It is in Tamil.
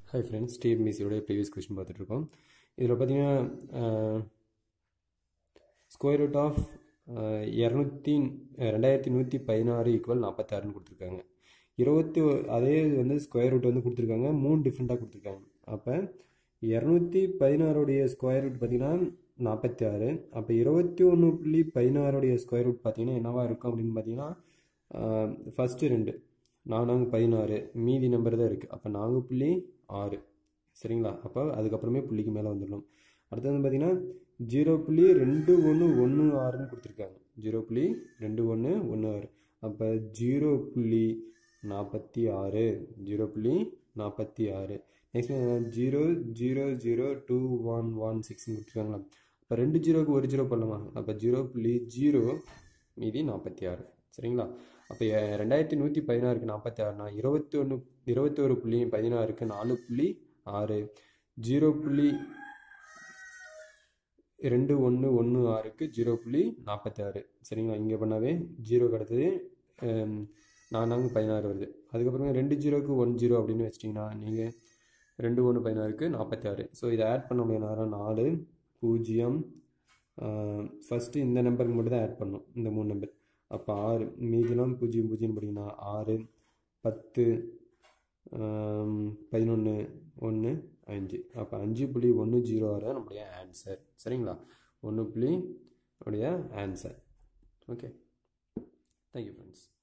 ஹாய் ஃப்ரெண்ட்ஸ் டிஎன்பிசியோட ப்ரீவியஸ் கொஸ்டின் பார்த்துட்ருக்கோம் இதில் பார்த்தீங்கன்னா ஸ்கொயர் ரூட் ஆஃப் இரநூத்தி ரெண்டாயிரத்தி நூற்றி பதினாறு ஈக்குவல் நாற்பத்தாறுன்னு கொடுத்துருக்காங்க இருபத்தி ஒ- அதே வந்து ஸ்கொயர் ரூட் வந்து கொடுத்துருக்காங்க மூணு டிஃப்ரெண்ட்டாக கொடுத்துருக்காங்க அப்போ இரநூத்தி பதினாறுடைய ஸ்கொயர் ரூட் பார்த்தீங்கன்னா நாற்பத்தி ஆறு அப்போ இருபத்தி ஒன்று புள்ளி பதினாறுடைய ஸ்கொயர் ரூட் பார்த்தீங்கன்னா என்னவா இருக்கும் அப்படின்னு பார்த்தீங்கன்னா ஃபஸ்ட்டு ரெண்டு நானாங்க பதினாறு மீதி நம்பர் தான் இருக்குது அப்போ நான்கு புள்ளி ஆறு சரிங்களா அப்போ அதுக்கப்புறமே புள்ளிக்கு மேலே வந்துடணும் அடுத்தது வந்து பார்த்தீங்கன்னா ஜீரோ புள்ளி ரெண்டு ஒன்று ஒன்று ஆறுன்னு கொடுத்துருக்காங்க ஜீரோ புள்ளி ரெண்டு ஒன்று ஒன்று ஆறு அப்போ ஜீரோ புள்ளி நாற்பத்தி ஆறு ஜீரோ புள்ளி நாற்பத்தி ஆறு next zero zero zero two one one சிக்ஸ்னு கொடுத்துருக்காங்களா அப்போ ரெண்டு ஜீரோக்கு ஒரு ஜீரோ பண்ணலாமா அப்போ ஜீரோ புள்ளி ஜீரோ மீதி நாற்பத்தி ஆறு சரிங்களா அப்போ ரெண்டாயிரத்தி நூற்றி பதினாறுக்கு நாற்பத்தி ஆறுனா இருபத்தி ஒன்று இருபத்தி ஒரு புள்ளி பதினாறுக்கு நாலு புள்ளி ஆறு ஜீரோ புள்ளி ரெண்டு ஒன்று ஒன்று ஆறுக்கு ஜீரோ புள்ளி நாற்பத்தி ஆறு சரிங்களா இங்கே பண்ணாவே ஜீரோ கிடத்தது நானாங்க பதினாறு வருது அதுக்கப்புறமே ரெண்டு ஜீரோக்கு ஒன் ஜீரோ அப்படின்னு வச்சிட்டிங்கன்னா நீங்கள் ரெண்டு ஒன்று பதினாறுக்கு நாற்பத்தி ஆறு ஸோ இதை ஆட் பண்ண முடியும் நேரம் நாலு பூஜ்ஜியம் ஃபஸ்ட்டு இந்த நம்பருக்கு மட்டும் தான் ஆட் பண்ணணும் இந்த மூணு நம்பர் அப்போ ஆறு மீதிலாம் பூஜ்ஜியம் பூஜ்ஜியம் படிங்கன்னா ஆறு பத்து பதினொன்று ஒன்று அஞ்சு அப்போ அஞ்சு புள்ளி ஒன்று ஜீரோ ஆறு தான் நம்முடைய ஆன்சர் சரிங்களா ஒன்று புள்ளி நம்முடைய ஆன்சர் ஓகே தேங்க்யூ ஃப்ரெண்ட்ஸ்